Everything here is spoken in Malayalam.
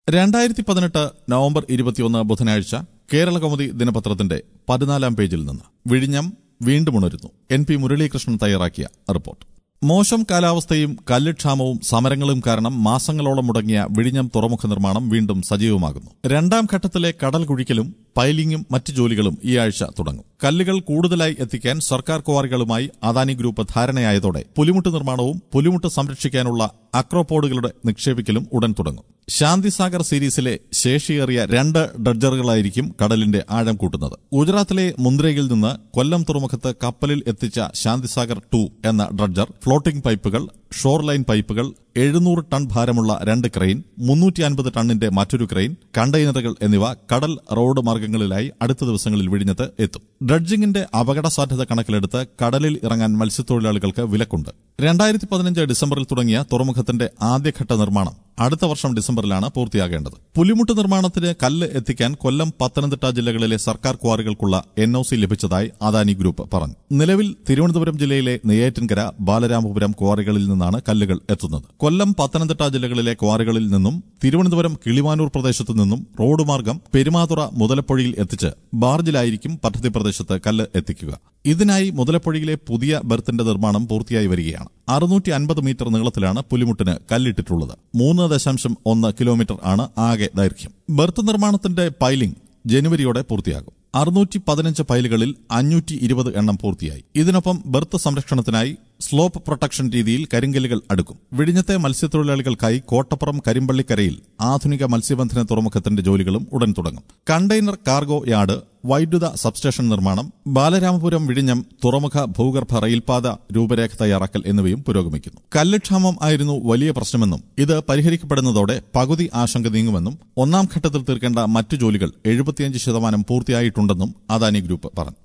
രണ്ടായിരത്തി പതിനെട്ട് നവംബർ ഇരുപത്തിയൊന്ന് ബുധനാഴ്ച കേരള കൗമുദി ദിനപത്രത്തിന്റെ പതിനാലാം പേജിൽ നിന്ന് വിഴിഞ്ഞം വീണ്ടും ഉണരുന്നു എൻ പി മുരളീകൃഷ്ണൻ തയ്യാറാക്കിയ റിപ്പോർട്ട് മോശം കാലാവസ്ഥയും കല്ലുക്ഷാമവും സമരങ്ങളും കാരണം മാസങ്ങളോളം മുടങ്ങിയ വിഴിഞ്ഞം തുറമുഖ നിർമ്മാണം വീണ്ടും സജീവമാകുന്നു രണ്ടാം ഘട്ടത്തിലെ കടൽ കുഴിക്കലും പൈലിംഗും മറ്റ് ജോലികളും ഈ ആഴ്ച തുടങ്ങും കല്ലുകൾ കൂടുതലായി എത്തിക്കാൻ സർക്കാർ ക്വാറികളുമായി അദാനി ഗ്രൂപ്പ് ധാരണയായതോടെ പുലിമുട്ട് നിർമ്മാണവും പുലിമുട്ട് സംരക്ഷിക്കാനുള്ള അക്രോപോഡുകളുടെ നിക്ഷേപിക്കലും ഉടൻ തുടങ്ങും ശാന്തിസാഗർ സീരീസിലെ ശേഷിയേറിയ രണ്ട് ഡ്രഡ്ജറുകളായിരിക്കും കടലിന്റെ ആഴം കൂട്ടുന്നത് ഗുജറാത്തിലെ മുന്ദ്രയിൽ നിന്ന് കൊല്ലം തുറമുഖത്ത് കപ്പലിൽ എത്തിച്ച ശാന്തിസാഗർ ടു എന്ന ഡ്രഡ്ജർ ഫ്ലോട്ടിംഗ് പൈപ്പുകൾ ഷോർ ലൈൻ പൈപ്പുകൾ എഴുന്നൂറ് ടൺ ഭാരമുള്ള രണ്ട് ക്രെയിൻ മുന്നൂറ്റി അൻപത് ടണ്ണിന്റെ മറ്റൊരു ക്രെയിൻ കണ്ടെയ്നറുകൾ എന്നിവ കടൽ റോഡ് മാർഗങ്ങളിലായി അടുത്ത ദിവസങ്ങളിൽ വിഴിഞ്ഞത്ത് എത്തും ഡ്രഡ്ജിംഗിന്റെ അപകട സാധ്യത കണക്കിലെടുത്ത് കടലിൽ ഇറങ്ങാൻ മത്സ്യത്തൊഴിലാളികൾക്ക് വിലക്കുണ്ട് രണ്ടായിരത്തി പതിനഞ്ച് ഡിസംബറിൽ തുടങ്ങിയ തുറമുഖത്തിന്റെ ആദ്യഘട്ട നിർമ്മാണം അടുത്ത വർഷം ഡിസംബറിലാണ് പൂർത്തിയാകേണ്ടത് പുലിമുട്ട് നിർമ്മാണത്തിന് കല്ല് എത്തിക്കാൻ കൊല്ലം പത്തനംതിട്ട ജില്ലകളിലെ സർക്കാർ ക്വാറികൾക്കുള്ള എൻ ഒ സി ലഭിച്ചതായി അദാനി ഗ്രൂപ്പ് പറഞ്ഞു നിലവിൽ തിരുവനന്തപുരം ജില്ലയിലെ നെയ്യാറ്റിൻകര ബാലരാമപുരം ക്വാറികളിൽ നിന്നാണ് കല്ലുകൾ എത്തുന്നത് കൊല്ലം പത്തനംതിട്ട ജില്ലകളിലെ ക്വാറികളിൽ നിന്നും തിരുവനന്തപുരം കിളിമാനൂർ പ്രദേശത്തു നിന്നും റോഡ് മാർഗം പെരുമാതുറ മുതലപ്പൊഴിയിൽ എത്തിച്ച് ബാർജിലായിരിക്കും പദ്ധതി പ്രദേശത്ത് കല്ല് എത്തിക്കുക ഇതിനായി മുതലപ്പൊഴിയിലെ പുതിയ ബെർത്തിന്റെ നിർമ്മാണം പൂർത്തിയായി വരികയാണ് അറുന്നൂറ്റി അൻപത് മീറ്റർ നീളത്തിലാണ് പുലിമുട്ടിന് കല്ലിട്ടിട്ടുള്ളത് മൂന്ന് ദശാംശം ഒന്ന് കിലോമീറ്റർ ആണ് ആകെ ദൈർഘ്യം ബെർത്ത് നിർമ്മാണത്തിന്റെ പൈലിംഗ് ജനുവരിയോടെ പൂർത്തിയാകും അറുന്നൂറ്റി പതിനഞ്ച് പൈലുകളിൽ അഞ്ഞൂറ്റി ഇരുപത് എണ്ണം പൂർത്തിയായി ഇതിനൊപ്പം ബെർത്ത് സംരക്ഷണത്തിനായി സ്ലോപ്പ് പ്രൊട്ടക്ഷൻ രീതിയിൽ കരിങ്കല്ലുകൾ അടുക്കും വിഴിഞ്ഞത്തെ മത്സ്യത്തൊഴിലാളികൾക്കായി കോട്ടപ്പുറം കരിമ്പള്ളിക്കരയിൽ ആധുനിക മത്സ്യബന്ധന തുറമുഖത്തിന്റെ ജോലികളും ഉടൻ തുടങ്ങും കണ്ടെയ്നർ കാർഗോ യാർഡ് വൈദ്യുത സബ്സ്റ്റേഷൻ നിർമ്മാണം ബാലരാമപുരം വിഴിഞ്ഞം തുറമുഖ ഭൂഗർഭ റെയിൽപാത രൂപരേഖ തയ്യാറാക്കൽ എന്നിവയും പുരോഗമിക്കുന്നു കല്ലുക്ഷാമം ആയിരുന്നു വലിയ പ്രശ്നമെന്നും ഇത് പരിഹരിക്കപ്പെടുന്നതോടെ പകുതി ആശങ്ക നീങ്ങുമെന്നും ഒന്നാം ഘട്ടത്തിൽ തീർക്കേണ്ട മറ്റു ജോലികൾ എഴുപത്തിയഞ്ച് ശതമാനം പൂർത്തിയായിട്ടുണ്ടെന്നും അദാനി ഗ്രൂപ്പ് പറഞ്ഞു